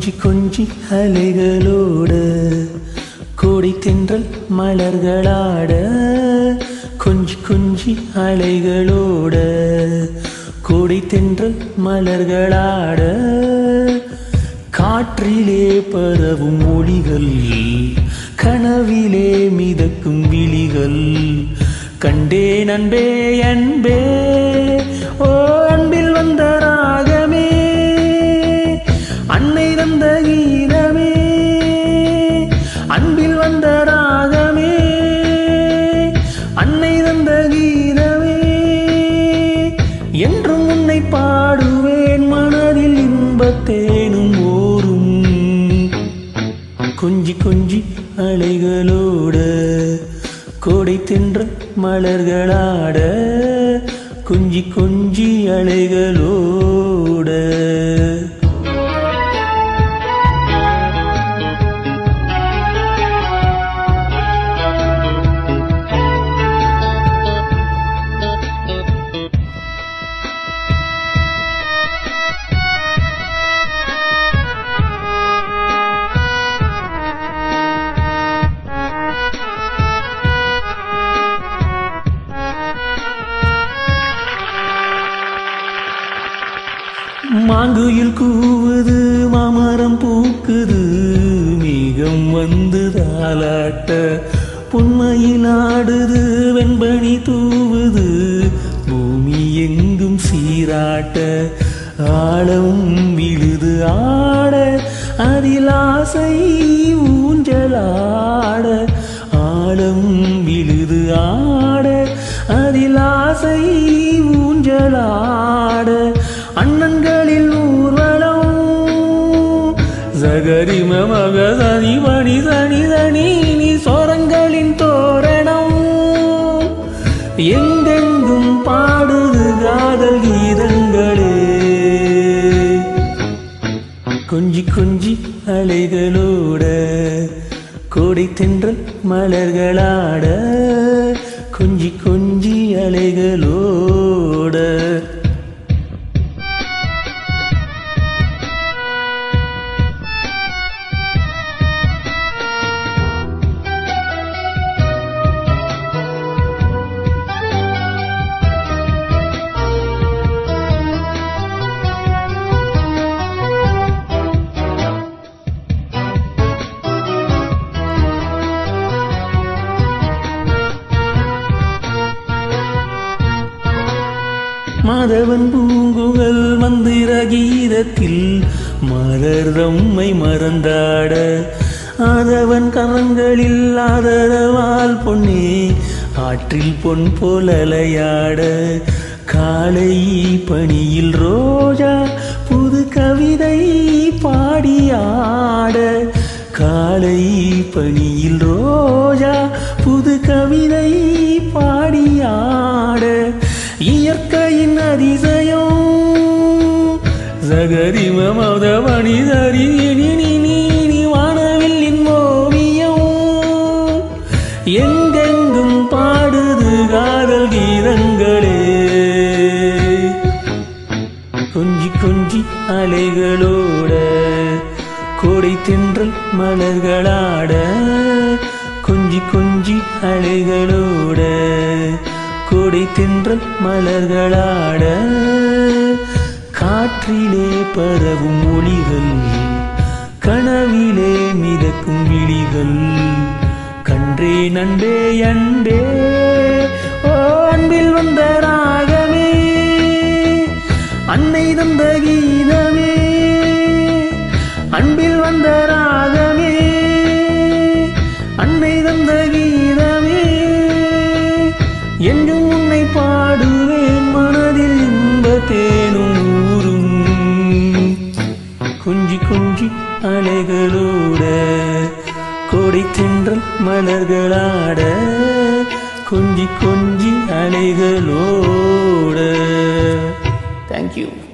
கொஞ்சி கொஞ்சி அலைகளோட கோடி தென்றல் மலர்களாட கொஞ்சி கொஞ்சி அலைகளோட கோடி தென்றல் மலர்களாட காற்றிலே பரவும் ஒளிகள் கனவிலே மிதக்கும் விழிகள் கண்டே நண்பே அன்பே ஓ அன்பில் வந்த ராகமே அன்னை தந்த கீதமே அன்பில் வந்த ராகமே அன்னை தந்த கீதமே என்றும் உன்னை பாடுவேன் மனதில் இன்பத்தேனும் ஓரும் கொஞ்சி கொஞ்சி அலைகளோட கோடை தின்ற மலர்களாட கொஞ்சி கொஞ்சி அலைகளோட மாங்குயில் கூவுது மாமரம் பூக்குது மேகம் வந்து தாலாட்ட பொன்மையில் ஆடுது வெண்பனி தூவுது பூமி எங்கும் சீராட்ட ஆழம் விழுது ஆட அதில் ஆசை ஊஞ்சலாட ஆழம் விழுது ஆட அதில் ஆசை ஊஞ்சலாட அண்ணன்களில் ஊர்வலம் சகரிம மக சனி மணி சனி சனி நீ சோரங்களின் தோரணம் எங்கெங்கும் பாடுது காதல் கீதங்களே கொஞ்சி கொஞ்சி அலைகளோட கோடை தென்றல் மலர்களாட கொஞ்சி கொஞ்சி அலைகளோட மாதவன் பூங்குழல் மந்திர கீதத்தில் மலர் தம்மை மறந்தாட ஆதவன் கரங்களில் ஆதரவால் பொன்னே ஆற்றில் பொன் போலலையாட காலை பணியில் ரோஜா புது கவிதை பாடியாட காலை பணியில் ரோஜா புது கவிதை பாடியாட இயற்கையின் அதிசயம் சகரிம மத மனிதரி நீ வானவில்லின் ஓவியம் எங்கெங்கும் பாடுது காதல் கீதங்களே கொஞ்சி கொஞ்சி அலைகளோட கோடை தென்றல் மலர்களாட கொஞ்சி கொஞ்சி அலைகளோட கோடை தென்றல் மலர்களாட காற்றிலே பரவும் ஒளிகள் கனவிலே மிதக்கும் விழிகள் கன்றே நன்பே அன்பே ஓ அன்பில் வந்த ராகமே அன்னை தந்த கீதமே அன்பில் வந்த ராகமே அன்னை தந்த கீதமே என்றும் உன்னை பாடுவேன் மனதில் இன்ப தேனும் ஊரும் கொஞ்சி கொஞ்சி அலைகளோட கோடை தென்றல் மலர்களாட கொஞ்சி கொஞ்சி அலைகளோட தேங்க்யூ